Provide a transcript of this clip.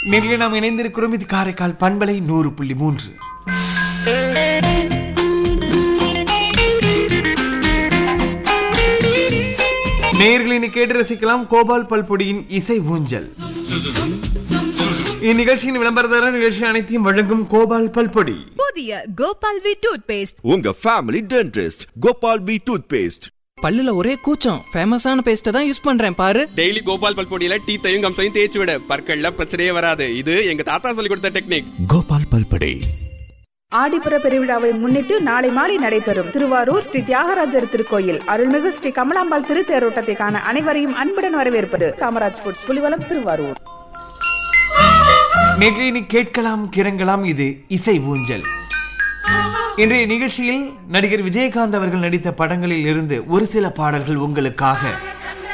நேரில் நாம் இணைந்திருக்கிறோம் இது காரைக்கால் பண்பலை நூறு புள்ளி மூன்று நேர்களினை கேட்டு ரசிக்கலாம் கோபால் பல்பொடியின் இசை ஊஞ்சல் இந்நிகழ்ச்சியின் விளம்பரதாரர் நிகழ்ச்சி அனைத்தையும் வழங்கும் கோபால் பல்பொடி புதிய கோபால் வி டூத் பேஸ்ட் உங்க family dentist Gopal P toothpaste பல்லுல ஒரே கூச்சம் ஃபேமஸான பேஸ்ட்டை தான் யூஸ் பண்றேன் பாரு டெய்லி கோபால் பல்பொடியில டீத்தையும் கம்சையும் தேய்ச்சி விட பற்கள்ல பிரச்சனையே வராது இது எங்க தாத்தா சொல்லி கொடுத்த டெக்னிக் கோபால் பல்படை ஆடிப்புற பெருவிழாவை முன்னிட்டு நாளை மாலை நடைபெறும் திருவாரூர் ஸ்ரீ தியாகராஜர் திருக்கோயில் அருள்மிகு ஸ்ரீ கமலாம்பாள் திருத்தேரோட்டத்தை காண அனைவரையும் அன்புடன் வரவேற்பது காமராஜ் ஃபுட்ஸ் புலிவலம் திருவாரூர் நேர்களினை கேட்கலாம் கிறங்கலாம் இது இசை ஊஞ்சல் இன்றைய நிகழ்ச்சியில் நடிகர் விஜயகாந்த் அவர்கள் நடித்த படங்களில் இருந்து ஒரு சில பாடல்கள் உங்களுக்காக